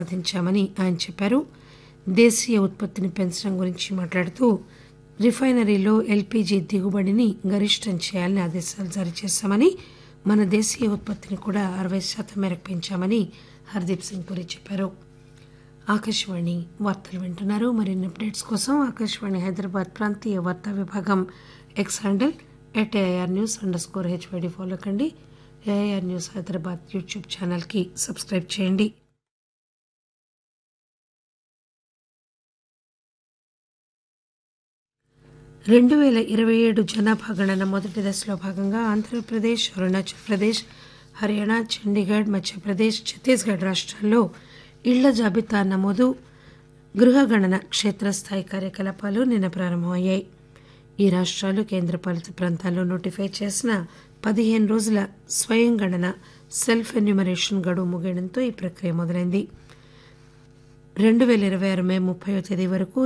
సాధించామని ఆయన చెప్పారు దేశీయ ఉత్పత్తిని పెంచడం గురించి మాట్లాడుతూ రిఫైనరీలో ఎల్పీజీ దిగుబడిని గరిష్టం చేయాలని ఆదేశాలు జారీ చేశామని మన దేశీయ ఉత్పత్తిని కూడా అరవై శాతం మేరకు పెంచామని హర్దీప్ సింగ్ పురి చెప్పారు ఆకాశవాణి వార్తలు వింటున్నారు మరిన్ని అప్డేట్స్ కోసం ఆకాశవాణి హైదరాబాద్ ప్రాంతీయ వార్తా విభాగం X handle at AIR news underscore HYD follow కండి ఏఐఆర్ న్యూస్ హైదరాబాద్ యూట్యూబ్ ఛానల్కి సబ్స్క్రైబ్ చేయండి రెండు పేల ఇరవై ఏడు జనాభా గణన మొదటి దశలో భాగంగా ఆంధ్రప్రదేశ్ అరుణాచల్ ప్రదేశ్ హర్యానా చండీగఢ్ మధ్యప్రదేశ్ ఛత్తీస్గఢ్ రాష్ట్రాల్లో ఇళ్ల జాబితా నమోదు గృహగణన క్షేత్రస్థాయి కార్యకలాపాలు నిన్న ప్రారంభమయ్యాయి ఈ రాష్ట్రాలు కేంద్రపాలిత ప్రాంతాల్లో నోటిఫై చేసిన పదిహేను రోజుల స్వయం గణన సెల్ఫ్ ఎన్యూమరేషన్ గడువు ముగియడంతో ఈ ప్రక్రియ మొదలైంది రెండు పేల ఇరవై ఆరు మే ముప్పయో తేదీ వరకు